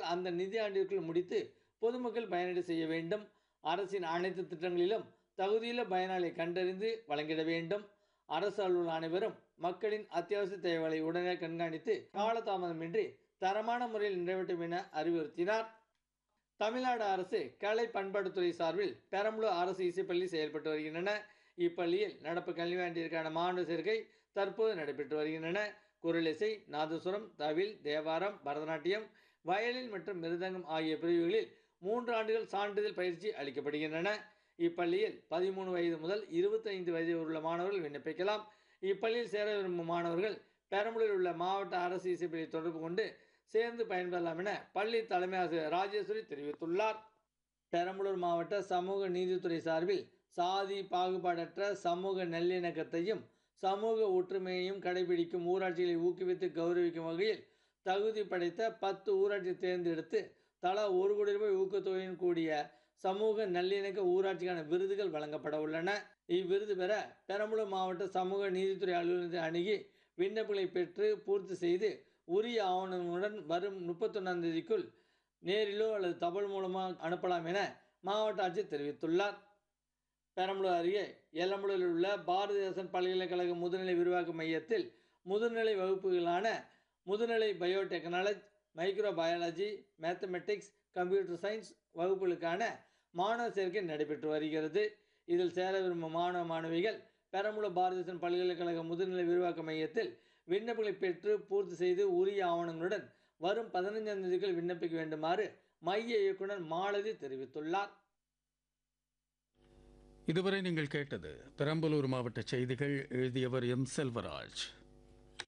அந்த நிதி ஆண்டிற்குள் முடித்து பொதுமக்கள் பயனடை செய்ய வேண்டும் அரசின் அனைத்து திட்டங்களிலும் தகுதியுள்ள பயனாளியை கண்டறிந்து வழங்கிட வேண்டும் அரசு அலுவலர் அனைவரும் மக்களின் அத்தியாவசிய தேவைகளை உடனே கண்காணித்து காலதாமதமின்றி தரமான முறையில் நிறைவேற்றும் என அறிவுறுத்தினார் தமிழ்நாடு அரசு கலை பண்பாட்டுத்துறை சார்பில் பெரம்பலூர் அரசு இசைப்பள்ளி செயல்பட்டு வருகின்றன இப்பள்ளியில் நடப்பு கல்வியாண்டிற்கான மாணவர் சேர்க்கை தற்போது நடைபெற்று வருகின்றன குரலிசை நாதசுரம் தவில் தேவாரம் பரதநாட்டியம் வயலின் மற்றும் மிருதங்கம் ஆகிய பிரிவுகளில் மூன்று ஆண்டுகள் சான்றிதழ் பயிற்சி அளிக்கப்படுகின்றன இப்பள்ளியில் பதிமூணு வயது முதல் இருபத்தைந்து வயது உள்ள மாணவர்கள் விண்ணப்பிக்கலாம் இப்பள்ளியில் சேர விரும்பும் மாணவர்கள் பெரம்பலூரில் உள்ள மாவட்ட அரசு இசைப்பள்ளி தொடர்பு கொண்டு சேர்ந்து பயன்பெறலாம் என பள்ளி தலைமை ஆசிரியர் ராஜேஸ்வரி தெரிவித்துள்ளார் பெரம்பலூர் மாவட்ட சமூக நீதித்துறை சார்பில் சாதி பாகுபாடற்ற சமூக நல்லிணக்கத்தையும் சமூக ஒற்றுமையையும் கடைபிடிக்கும் ஊராட்சிகளை ஊக்குவித்து கௌரவிக்கும் வகையில் தகுதி படைத்த பத்து ஊராட்சி தேர்ந்தெடுத்து தலா ஒரு கோடி ரூபாய் ஊக்கத்தொகையுடன் கூடிய சமூக நல்லிணக்க ஊராட்சிக்கான விருதுகள் வழங்கப்பட உள்ளன இவ்விருது பெற பெரம்பலூர் மாவட்ட சமூக நீதித்துறை அலுவலகத்தை அணுகி விண்ணப்பங்களை பெற்று பூர்த்தி செய்து உரிய ஆவணங்களுடன் வரும் முப்பத்தொன்னாம் தேதிக்குள் நேரிலோ அல்லது தபால் மூலமாக அனுப்பலாம் என மாவட்ட ஆட்சியர் தெரிவித்துள்ளார் பெரம்பலூர் அருகே எல்லம்பலூரில் உள்ள பாரதிதாசன் பல்கலைக்கழக முதுநிலை விரிவாக்க மையத்தில் முதுநிலை வகுப்புகளான முதுநிலை biotechnology microbiology mathematics computer science வகுப்புகளுக்கான மாணவர் சேர்க்கை நடைபெற்று வருகிறது இதில் சேர விரும்பும் மாணவ மாணவிகள் பெரம்பலூர் பாரதிதாசன் பல்கலைக்கழக முதுநிலை விரிவாக்க மையத்தில் விண்ணப்பங்களை பெற்று பூர்த்தி செய்து உரிய ஆவணங்களுடன் வரும் பதினைஞ்சாம் தேதிக்குள் விண்ணப்பிக்க வேண்டுமாறு மைய இயக்குனர் மாலதி தெரிவித்துள்ளார் இதுவரை நீங்கள் கேட்டது பெரம்பலூர் மாவட்ட செய்திகள் எழுதியவர் எம் செல்வராஜ்